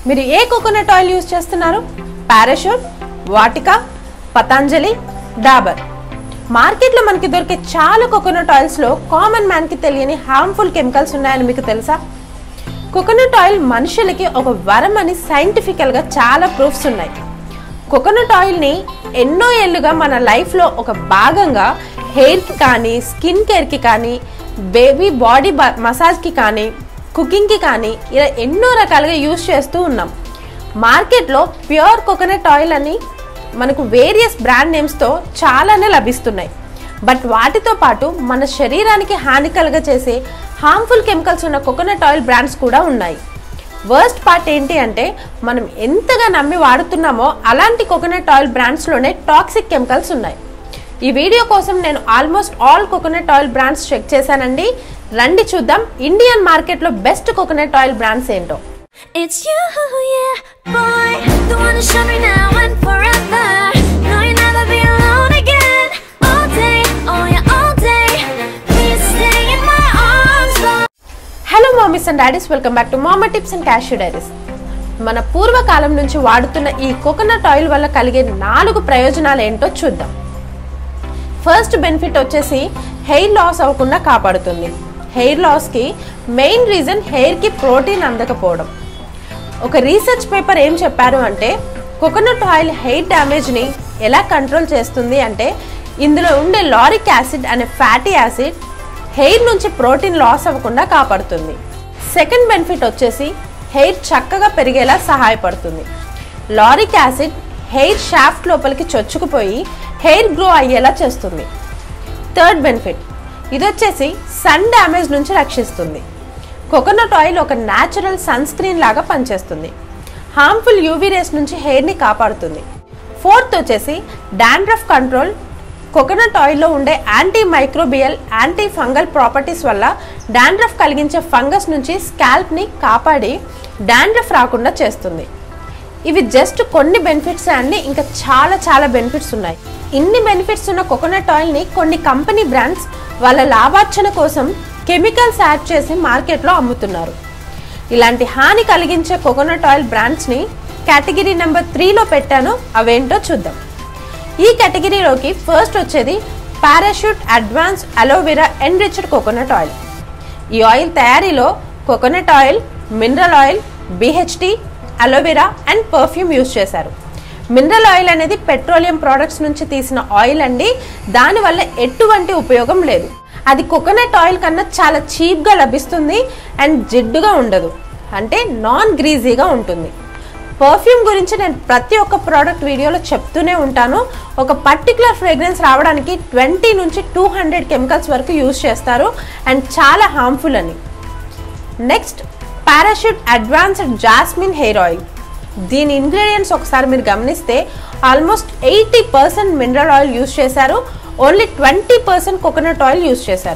మీరు ఏ coconut oil use చేస్తున్నారు పారాషూట్ వాటికా పతాంజలి డాబర్ మార్కెట్లో మనకి దొరికే చాలా కోకోనట్ ఆయిల్స్లో కామన్ మ్యాన్కి తెలియని హార్మ్ఫుల్ కెమికల్స్ ఉన్నాయని మీకు తెలుసా కోకోనట్ ఆయిల్ మనుషులకి ఒక వరం అని సైంటిఫికల్గా చాలా ప్రూఫ్స్ ఉన్నాయి కోకోనట్ ఆయిల్ని ఎన్నో ఏళ్ళుగా మన లైఫ్లో ఒక భాగంగా హెయిర్కి కానీ స్కిన్ కేర్కి కానీ బేబీ బాడీ మసాజ్కి కానీ కుకింగ్కి కానీ ఇలా ఎన్నో రకాలుగా యూజ్ చేస్తూ ఉన్నాం మార్కెట్లో ప్యూర్ కోకోనట్ ఆయిల్ అని మనకు వేరియస్ బ్రాండ్ నేమ్స్తో చాలానే లభిస్తున్నాయి బట్ వాటితో పాటు మన శరీరానికి హానికలుగా చేసే హార్మ్ఫుల్ కెమికల్స్ ఉన్న కోకోనట్ ఆయిల్ బ్రాండ్స్ కూడా ఉన్నాయి వర్స్ట్ పార్ట్ ఏంటి అంటే మనం ఎంతగా నమ్మి వాడుతున్నామో అలాంటి కోకోనట్ ఆయిల్ బ్రాండ్స్లోనే టాక్సిక్ కెమికల్స్ ఉన్నాయి ఈ వీడియో కోసం నేను almost all coconut oil brands check చేశానండి రండి చూద్దాం ఇండియన్ మార్కెట్లో బెస్ట్ కోకోనట్ ఆయిల్ బ్రాండ్స్ ఏంటో It's you, yeah, boy. The one to show me now and forever. No, you'll never be alone again. All day, oh yeah, all day. Please stay in my arms, boy. Hello mummies and daddies welcome back to mama tips and cashew diaries మన పూర్వకాలం నుంచి వాడుతున్న ఈ coconut oil వల్ల కలిగే నాలుగు ప్రయోజనాలు ఏంటో చూద్దాం ఫస్ట్ బెనిఫిట్ వచ్చేసి హెయిర్ లాస్ అవ్వకుండా కాపాడుతుంది హెయిర్ లాస్కి మెయిన్ రీజన్ హెయిర్కి ప్రోటీన్ అందకపోవడం ఒక రీసెర్చ్ పేపర్ ఏం చెప్పారు అంటే కోకోనట్ ఆయిల్ హెయిర్ డ్యామేజ్ని ఎలా కంట్రోల్ చేస్తుంది అంటే ఇందులో ఉండే లారిక్ యాసిడ్ అనే ఫ్యాటీ యాసిడ్ హెయిర్ నుంచి ప్రోటీన్ లాస్ అవ్వకుండా కాపాడుతుంది సెకండ్ బెనిఫిట్ వచ్చేసి హెయిర్ చక్కగా పెరిగేలా సహాయపడుతుంది లారిక్ యాసిడ్ హెయిర్ షాఫ్ట్ లోపలికి చొచ్చుకుపోయి హెయిర్ గ్రో అయ్యేలా చేస్తుంది థర్డ్ బెనిఫిట్ ఇది వచ్చేసి సన్ డ్యామేజ్ నుంచి రక్షిస్తుంది కోకోనట్ ఆయిల్ ఒక న్యాచురల్ సన్ స్క్రీన్ లాగా పనిచేస్తుంది హార్మ్ఫుల్ యూవీ రేస్ నుంచి హెయిర్ని కాపాడుతుంది ఫోర్త్ వచ్చేసి డాండ్రఫ్ కంట్రోల్ కోకోనట్ ఆయిల్లో ఉండే antimicrobial antifungal properties వల్ల డాండ్రఫ్ కలిగించే ఫంగస్ నుంచి స్కాల్ప్ని కాపాడి డాండ్రఫ్ రాకుండా చేస్తుంది ఇవి జస్ట్ కొన్ని బెనిఫిట్స్ అండి ఇంకా చాలా చాలా బెనిఫిట్స్ ఉన్నాయి ఇన్ని బెనిఫిట్స్ ఉన్న కోకోనట్ ఆయిల్ని కొన్ని కంపెనీ బ్రాండ్స్ వాళ్ళ లాభార్జన కోసం కెమికల్స్ యాడ్ చేసి మార్కెట్లో అమ్ముతున్నారు ఇలాంటి హాని కలిగించే కోకోనట్ ఆయిల్ బ్రాండ్స్ని కేటగిరీ నెంబర్ త్రీలో పెట్టాను అవేంటో చూద్దాం ఈ కేటగిరీలోకి ఫస్ట్ వచ్చేది Parachute advance aloe vera enriched coconut oil ఈ ఆయిల్ తయారీలో coconut oil mineral oil BHT aloe vera and perfume use చేశారు మినరల్ ఆయిల్ అనేది పెట్రోలియం ప్రోడక్ట్స్ నుంచి తీసిన ఆయిల్ అండి దానివల్ల ఎటువంటి ఉపయోగం లేదు అది కోకోనట్ ఆయిల్ కన్నా చాలా చీప్గా లభిస్తుంది అండ్ జిడ్డుగా ఉండదు అంటే నాన్ గ్రీజీగా ఉంటుంది పర్ఫ్యూమ్ గురించి నేను ప్రతి ఒక్క ప్రోడక్ట్ వీడియోలో చెప్తూనే ఉంటాను ఒక పర్టికులర్ ఫ్రేగ్రెన్స్ రావడానికి ట్వంటీ నుంచి టూ హండ్రెడ్ కెమికల్స్ వరకు యూజ్ చేస్తారు అండ్ చాలా హార్మ్ఫుల్ అని next Parachute advanced jasmine hair oil దీని ఇంగ్రీడియంట్స్ ఒకసారి మీరు గమనిస్తే almost eighty percent mineral oil use చేశారు only twenty percent coconut oil use చేశారు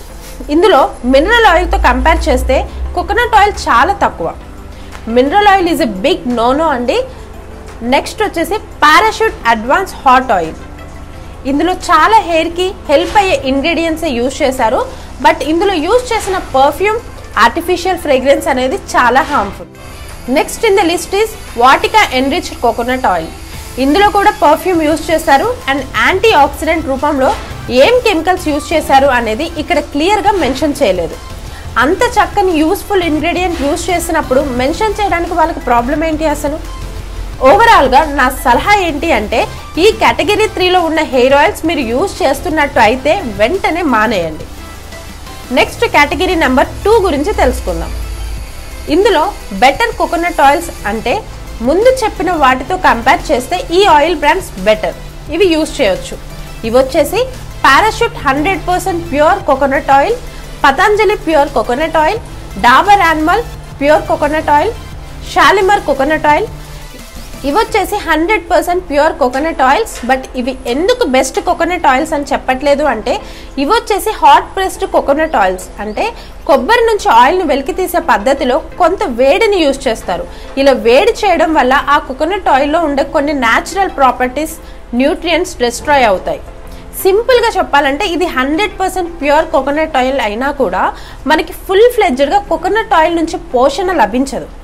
ఇందులో మినరల్ ఆయిల్తో కంపేర్ చేస్తే కోకోనట్ ఆయిల్ చాలా తక్కువ mineral oil is a big no no అండి నెక్స్ట్ వచ్చేసి పారాషూట్ అడ్వాన్స్ హాట్ ఆయిల్ ఇందులో చాలా హెయిర్కి హెల్ప్ అయ్యే ఇంగ్రీడియంట్స్ యూజ్ చేశారు బట్ ఇందులో యూజ్ చేసిన పర్ఫ్యూమ్ ఆర్టిఫిషియల్ ఫ్రేగ్రెన్స్ అనేది చాలా harmful next in the list is Vatika enriched coconut oil ఇందులో కూడా పర్ఫ్యూమ్ యూజ్ చేశారు అండ్ యాంటీ ఆక్సిడెంట్ రూపంలో ఏం కెమికల్స్ యూజ్ చేశారు అనేది ఇక్కడ క్లియర్గా మెన్షన్ చేయలేదు అంత చక్కని యూస్ఫుల్ ఇంగ్రీడియంట్ యూజ్ చేసినప్పుడు మెన్షన్ చేయడానికి వాళ్ళకి ప్రాబ్లం ఏంటి అసలు ఓవరాల్గా నా సలహా ఏంటి అంటే ఈ కేటగిరీ త్రీలో ఉన్న హెయిర్ ఆయిల్స్ మీరు యూజ్ చేస్తున్నట్టు అయితే వెంటనే మానేయండి నెక్స్ట్ కేటగిరీ నెంబర్ టూ గురించి తెలుసుకుందాం ఇందులో బెటర్ కోకోనట్ ఆయిల్స్ అంటే ముందు చెప్పిన వాటితో కంపేర్ చేస్తే ఈ ఆయిల్ బ్రాండ్స్ బెటర్ ఇవి యూజ్ చేయొచ్చు ఇవి వచ్చేసి Parachute hundred percent pure coconut oil Patanjali pure coconut oil Dabur Anmol pure coconut oil Shalimar coconut oil ఇవి వచ్చేసి hundred percent pure coconut oils but ఇవి ఎందుకు బెస్ట్ కోకోనట్ ఆయిల్స్ అని చెప్పట్లేదు అంటే ఇవి వచ్చేసి హాట్ ప్రెస్డ్ కోకోనట్ ఆయిల్స్ అంటే కొబ్బరి నుంచి ఆయిల్ని వెలికి తీసే పద్ధతిలో కొంత వేడిని యూజ్ చేస్తారు ఇలా వేడి చేయడం వల్ల ఆ కోకోనట్ ఆయిల్లో ఉండే కొన్ని న్యాచురల్ ప్రాపర్టీస్ న్యూట్రియంట్స్ డిస్ట్రాయ్ అవుతాయి సింపుల్గా చెప్పాలంటే ఇది hundred percent pure coconut oil అయినా కూడా మనకి ఫుల్ ఫ్లెడ్జెడ్గా కోకోనట్ ఆయిల్ నుంచి పోషణ లభించదు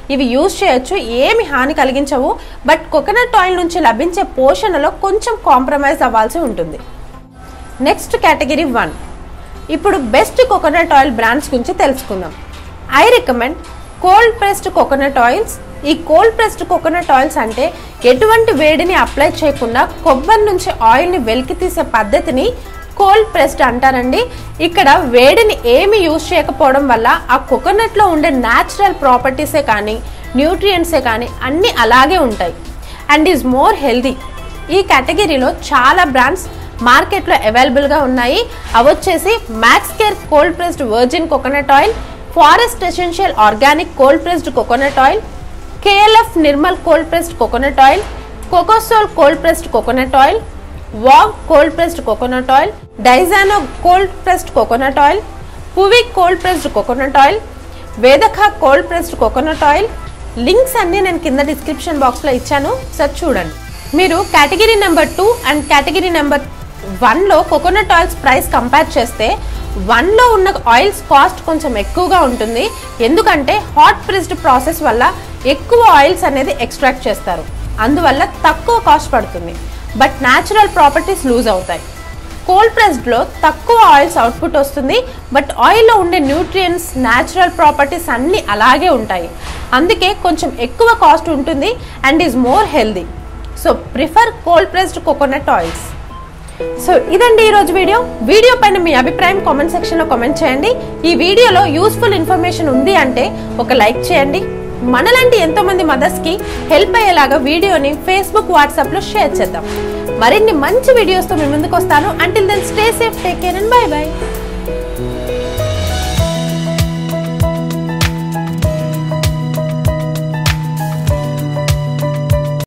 ఇవి యూజ్ చేయొచ్చు ఏమి హాని కలిగించవు బట్ కోకోనట్ ఆయిల్ నుంచి లభించే పోషణలో కొంచెం కాంప్రమైజ్ అవ్వాల్సి ఉంటుంది నెక్స్ట్ కేటగిరీ వన్ ఇప్పుడు బెస్ట్ కోకోనట్ ఆయిల్ బ్రాండ్స్ గురించి తెలుసుకుందాం I recommend cold pressed coconut oils ఈ కోల్డ్ ప్రెస్డ్ కోకోనట్ ఆయిల్స్ అంటే ఎటువంటి వేడిని అప్లై చేయకుండా కొబ్బరి నుంచి ఆయిల్ని వెలికి తీసే పద్ధతిని కోల్డ్ ప్రెస్డ్ అంటారండి ఇక్కడ వేడిని ఏమి యూజ్ చేయకపోవడం వల్ల ఆ కోకోనట్లో ఉండే న్యాచురల్ ప్రాపర్టీసే కానీ న్యూట్రియంట్సే కానీ అన్నీ అలాగే ఉంటాయి అండ్ ఈజ్ మోర్ హెల్దీ ఈ కేటగిరీలో చాలా బ్రాండ్స్ మార్కెట్లో అవైలబుల్గా ఉన్నాయి అవి వచ్చేసి Max Care cold pressed virgin coconut oil Forest Essential organic cold pressed coconut oil KLF Nirmal cold pressed coconut oil Cocosoul cold pressed coconut oil వాగ్ కోల్డ్ ప్రెస్డ్ కోకోనట్ ఆయిల్ డైజానో కోల్డ్ ప్రెస్డ్ కోకోనట్ ఆయిల్ పువిక్ cold pressed coconut oil Vedaka cold pressed coconut oil links అన్ని నేను కింద description బాక్స్లో ఇచ్చాను sir చూడండి మీరు category number two and category number వన్లో కోకోనట్ ఆయిల్స్ ప్రైస్ కంపేర్ చేస్తే వన్లో ఉన్న ఆయిల్స్ కాస్ట్ కొంచెం ఎక్కువగా ఉంటుంది ఎందుకంటే హాట్ ప్రెస్డ్ ప్రాసెస్ వల్ల ఎక్కువ ఆయిల్స్ అనేది ఎక్స్ట్రాక్ట్ చేస్తారు అందువల్ల తక్కువ కాస్ట్ పడుతుంది బట్ న్యాచురల్ ప్రాపర్టీస్ లూజ్ అవుతాయి కోల్డ్ ప్రెస్డ్లో తక్కువ ఆయిల్స్ అవుట్పుట్ వస్తుంది బట్ ఆయిల్లో ఉండే న్యూట్రియంట్స్ న్యాచురల్ ప్రాపర్టీస్ అన్నీ అలాగే ఉంటాయి అందుకే కొంచెం ఎక్కువ కాస్ట్ ఉంటుంది and is more healthy so prefer cold pressed coconut oils so ఇదండి ఈరోజు వీడియో వీడియో పైన మీ అభిప్రాయం కామెంట్ సెక్షన్లో కామెంట్ చేయండి ఈ వీడియోలో యూస్ఫుల్ ఇన్ఫర్మేషన్ ఉంది అంటే ఒక లైక్ చేయండి మనలాంటి ఎంతో మంది మదర్స్కి హెల్ప్ అయ్యేలాగా వీడియోని ఫేస్బుక్ వాట్సాప్లో షేర్ చేద్దాం మరిన్ని మంచి వీడియోస్తో మీ ముందుకు వస్తాను until then stay safe take care and bye by